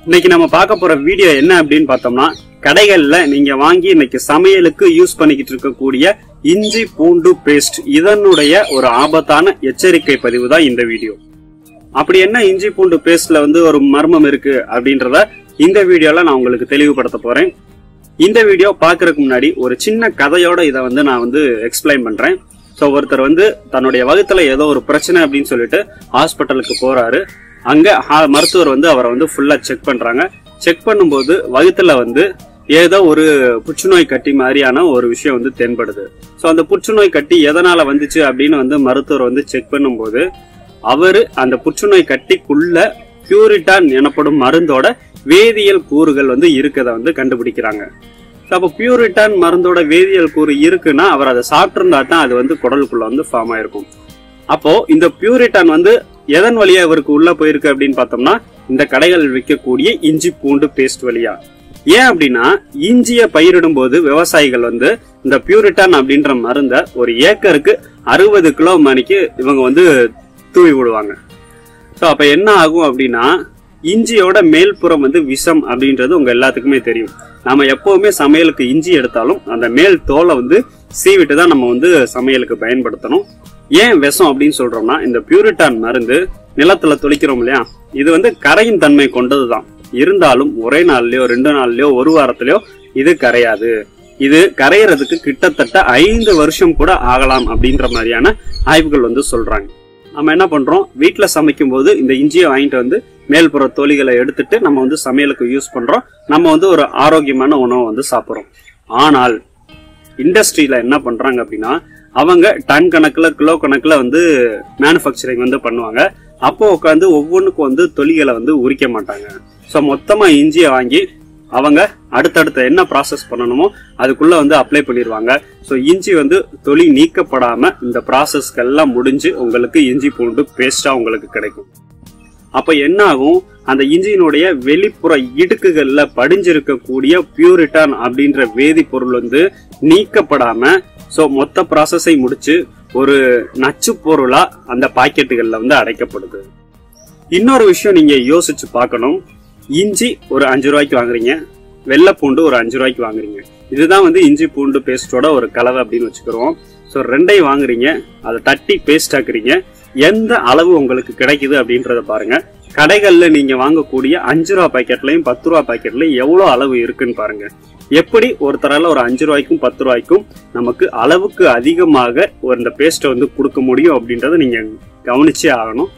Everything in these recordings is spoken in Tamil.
இன்னைக்கு நம்ம பார்க்க போற வீடியோ என்ன அப்படின்னு பார்த்தோம்னா கடைகள்ல நீங்க வாங்கி இன்னைக்கு சமையலுக்கு யூஸ் பண்ணிக்கிட்டு இருக்கக்கூடிய இஞ்சி பூண்டு பேஸ்ட் இதனுடைய ஒரு ஆபத்தான எச்சரிக்கை பதிவு தான் இந்த வீடியோ அப்படி என்ன இஞ்சி பூண்டு பேஸ்ட்ல வந்து ஒரு மர்மம் இருக்கு அப்படின்றத இந்த வீடியோல நான் உங்களுக்கு தெளிவுபடுத்த போறேன் இந்த வீடியோ பாக்குறதுக்கு முன்னாடி ஒரு சின்ன கதையோட இதை வந்து நான் வந்து எக்ஸ்பிளைன் பண்றேன் ஸோ ஒருத்தர் வந்து தன்னுடைய வகுத்துல ஏதோ ஒரு பிரச்சனை அப்படின்னு சொல்லிட்டு ஹாஸ்பிட்டலுக்கு போறாரு அங்க ஹா- மருத்துவர் வந்து அவரை வந்து ஃபுல்லா செக் பண்றாங்க செக் பண்ணும்போது வகுத்துல வந்து ஏதோ ஒரு புற்றுநோய் கட்டி மாதிரியான ஒரு விஷயம் வந்து தென்படுது ஸோ அந்த புற்றுநோய் கட்டி எதனால வந்துச்சு அப்படின்னு வந்து மருத்துவர் வந்து செக் பண்ணும்போது அவரு அந்த புற்றுநோய் கட்டிக்குள்ள பியூரிட்டான் எனப்படும் மருந்தோட வேதியியல் கூறுகள் வந்து இருக்கதை வந்து கண்டுபிடிக்கிறாங்க So, அப்போ பியூரிட்டான் மருந்தோட வேதியியல் கூறு இருக்குன்னா அவர் அதை சாப்பிட்டிருந்தா தான் அது வந்து குடலுக்குள்ள வந்து ஃபார்ம் ஆயிருக்கும் அப்போ இந்த பியூரிட்டான் வந்து எதன் வழியா இவருக்கு உள்ள போயிருக்கு அப்படின்னு பார்த்தோம்னா இந்த கடைகள் விற்கக்கூடிய இஞ்சி பூண்டு பேஸ்ட் வழியா ஏன் அப்படின்னா இஞ்சிய பயிரிடும் போது விவசாயிகள் வந்து இந்த பியூரிட்டான் அப்படின்ற மருந்த ஒரு ஏக்கருக்கு அறுபது கிலோ மணிக்கு இவங்க வந்து தூவி விடுவாங்க ஸோ அப்ப என்ன ஆகும் அப்படின்னா இஞ்சியோட மேல்புறம் வந்து விஷம் அப்படின்றது உங்க எல்லாத்துக்குமே தெரியும் நாம எப்பவுமே சமையலுக்கு இஞ்சி எடுத்தாலும் அந்த மேல் தோலை வந்து சீவிட்டு தான் நம்ம வந்து சமையலுக்கு பயன்படுத்தணும் ஏன் விஷம் அப்படின்னு சொல்றோம்னா இந்த பியூரிட்டான் மருந்து நிலத்துல தொளிக்கிறோம் இல்லையா இது வந்து கரையும் தன்மை கொண்டதுதான் இருந்தாலும் ஒரே நாள்லயோ ரெண்டு நாள்லயோ ஒரு வாரத்திலயோ இது கரையாது இது கரையறதுக்கு கிட்டத்தட்ட ஐந்து வருஷம் கூட ஆகலாம் அப்படின்ற மாதிரியான ஆய்வுகள் வந்து சொல்றாங்க நம்ம என்ன பண்றோம் வீட்ல சமைக்கும் போது இந்த இஞ்சியை வாங்கிட்டு வந்து மேல்புற தோலிகளை எடுத்துட்டு நம்ம வந்து சமையலுக்கு யூஸ் பண்றோம் நம்ம வந்து ஒரு ஆரோக்கியமான உணவை வந்து சாப்பிடுறோம் ஆனால் இண்டஸ்ட்ரியில என்ன பண்றாங்க அப்படின்னா அவங்க டன் கணக்குல கிலோ கணக்குல வந்து மேனுஃபேக்சரிங் வந்து பண்ணுவாங்க அப்போ உட்காந்து ஒவ்வொன்றுக்கும் வந்து தொலிகளை வந்து உரிக்க மாட்டாங்க ஸோ மொத்தமா இஞ்சியை வாங்கி அவங்க அடுத்தடுத்த என்ன ப்ராசஸ் பண்ணணுமோ அதுக்குள்ள வந்து அப்ளை பண்ணிடுவாங்க ஸோ இஞ்சி வந்து தொலி நீக்கப்படாம இந்த ப்ராசஸ்க்கெல்லாம் முடிஞ்சு உங்களுக்கு இஞ்சி பூண்டு பேஸ்டா உங்களுக்கு கிடைக்கும் அப்ப என்ன ஆகும் அந்த இன்ஜினுடைய வெளிப்புற இடுக்குகள்ல படிஞ்சிருக்கக்கூடிய பியூரிட்டான் அப்படின்ற வேதிப்பொருள் வந்து நீக்கப்படாம சோ மொத்த ப்ராசஸை முடிச்சு ஒரு நச்சு பொருளா அந்த பாக்கெட்டுகள்ல வந்து அடைக்கப்படுது இன்னொரு விஷயம் நீங்க யோசிச்சு பார்க்கணும் இஞ்சி ஒரு அஞ்சு ரூபாய்க்கு வாங்குறீங்க வெள்ளை பூண்டு ஒரு அஞ்சு ரூபாய்க்கு வாங்குறீங்க இதுதான் வந்து இஞ்சி பூண்டு பேஸ்டோட ஒரு கலவை அப்படின்னு வச்சுக்கிறோம் ஸோ ரெண்டையும் வாங்குறீங்க அதை தட்டி பேஸ்ட் ஆக்குறீங்க எந்த அளவு உங்களுக்கு கிடைக்குது அப்படின்றத பாருங்க கடைகள்ல நீங்க வாங்கக்கூடிய அஞ்சு ரூபா பாக்கெட்லயும் பத்து ரூபா பாக்கெட்லயும் எவ்வளவு அளவு இருக்குன்னு பாருங்க எப்படி ஒருத்தரால ஒரு அஞ்சு ரூபாய்க்கும் பத்து ரூபாய்க்கும் நமக்கு அளவுக்கு அதிகமாக ஒரு இந்த பேஸ்ட்டை வந்து கொடுக்க முடியும் அப்படின்றத நீங்க கவனிச்சே ஆகணும்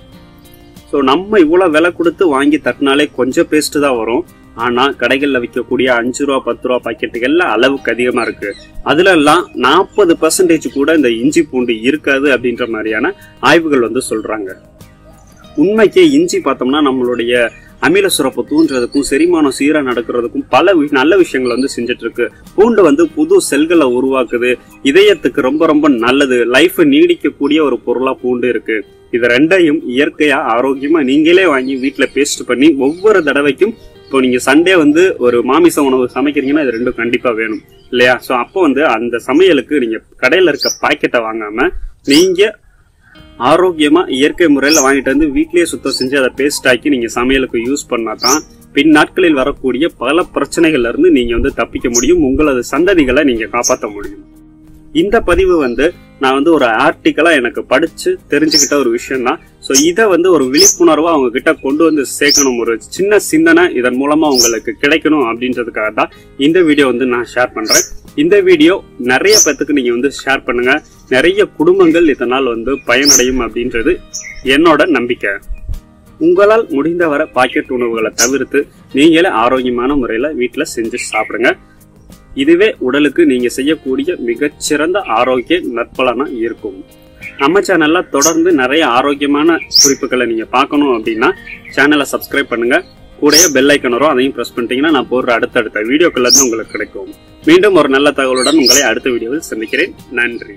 ஸோ நம்ம இவ்வளோ விலை கொடுத்து வாங்கி தட்டினாலே கொஞ்சம் பேஸ்ட் தான் வரும் ஆனா கடைகளில் விற்கக்கூடிய அஞ்சு ரூபா பத்து ரூபா பாக்கெட்டுகள்ல அளவுக்கு அதிகமா இருக்கு அதுல எல்லாம் நாற்பது பர்சன்டேஜ் கூட இந்த இஞ்சி பூண்டு இருக்காது அப்படின்ற மாதிரியான ஆய்வுகள் வந்து சொல்றாங்க உண்மைக்கே இஞ்சி பார்த்தோம்னா நம்மளுடைய அமில சுரப்பு தூண்டுறதுக்கும் செரிமானம் சீரா நடக்கிறதுக்கும் பல வி- நல்ல விஷயங்கள் வந்து செஞ்சுட்டு இருக்கு பூண்டு வந்து புது செல்களை உருவாக்குது இதயத்துக்கு ரொம்ப ரொம்ப நல்லது லைஃப் நீடிக்கக்கூடிய ஒரு பொருளா பூண்டு இருக்கு இது ரெண்டையும் இயற்கையா ஆரோக்கியமா நீங்களே வாங்கி வீட்ல பேஸ்ட் பண்ணி ஒவ்வொரு தடவைக்கும் இப்போ நீங்க சண்டே வந்து ஒரு மாமிச உணவு சமைக்கிறீங்கன்னா இது ரெண்டும் கண்டிப்பா வேணும் இல்லையா சோ அப்போ வந்து அந்த சமையலுக்கு நீங்க கடையில இருக்க பாக்கெட்டை வாங்காம நீங்க ஆரோக்கியமா இயற்கை முறையில வாங்கிட்டு வந்து வீட்லயே சுத்தம் செஞ்சு அதை பேஸ்ட் ஆக்கி நீங்க சமையலுக்கு யூஸ் பண்ணாதான் பின் நாட்களில் வரக்கூடிய பல பிரச்சனைகள்ல இருந்து நீங்க வந்து தப்பிக்க முடியும் உங்களது சந்ததிகளை நீங்க காப்பாற்ற முடியும் இந்த பதிவு வந்து நான் வந்து ஒரு ஆர்டிக்கலா எனக்கு படிச்சு தெரிஞ்சுக்கிட்ட ஒரு விஷயம் தான் ஸோ இதை வந்து ஒரு விழிப்புணர்வா அவங்க கிட்ட கொண்டு வந்து சேர்க்கணும் ஒரு சின்ன சிந்தனை இதன் மூலமா உங்களுக்கு கிடைக்கணும் அப்படின்றதுக்காக தான் இந்த வீடியோ வந்து நான் ஷேர் பண்றேன் இந்த வீடியோ நிறைய பேத்துக்கு நீங்க வந்து ஷேர் பண்ணுங்க நிறைய குடும்பங்கள் இதனால் வந்து பயனடையும் அப்படின்றது என்னோட நம்பிக்கை உங்களால் முடிந்தவரை பாக்கெட் உணவுகளை தவிர்த்து நீங்களே ஆரோக்கியமான முறையில வீட்டுல செஞ்சு சாப்பிடுங்க இதுவே உடலுக்கு நீங்க செய்யக்கூடிய மிகச்சிறந்த ஆரோக்கிய நற்பலனா இருக்கும் நம்ம சேனல்ல தொடர்ந்து நிறைய ஆரோக்கியமான குறிப்புகளை நீங்க பார்க்கணும் அப்படின்னா சேனலை சப்ஸ்கிரைப் பண்ணுங்க கூடயே பெல் ஐக்கன் வரும் அதையும் பிரஸ் பண்ணிட்டீங்கன்னா நான் போடுற அடுத்தடுத்த வீடியோக்கள் இருந்து உங்களுக்கு கிடைக்கும் மீண்டும் ஒரு நல்ல தகவலுடன் உங்களை அடுத்த வீடியோவில் சந்திக்கிறேன் நன்றி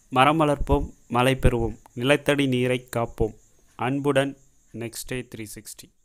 மரம் வளர்ப்போம் மழை பெறுவோம் நிலத்தடி நீரை காப்போம் அன்புடன் நெக்ஸ்ட் டே த்ரீ சிக்ஸ்டி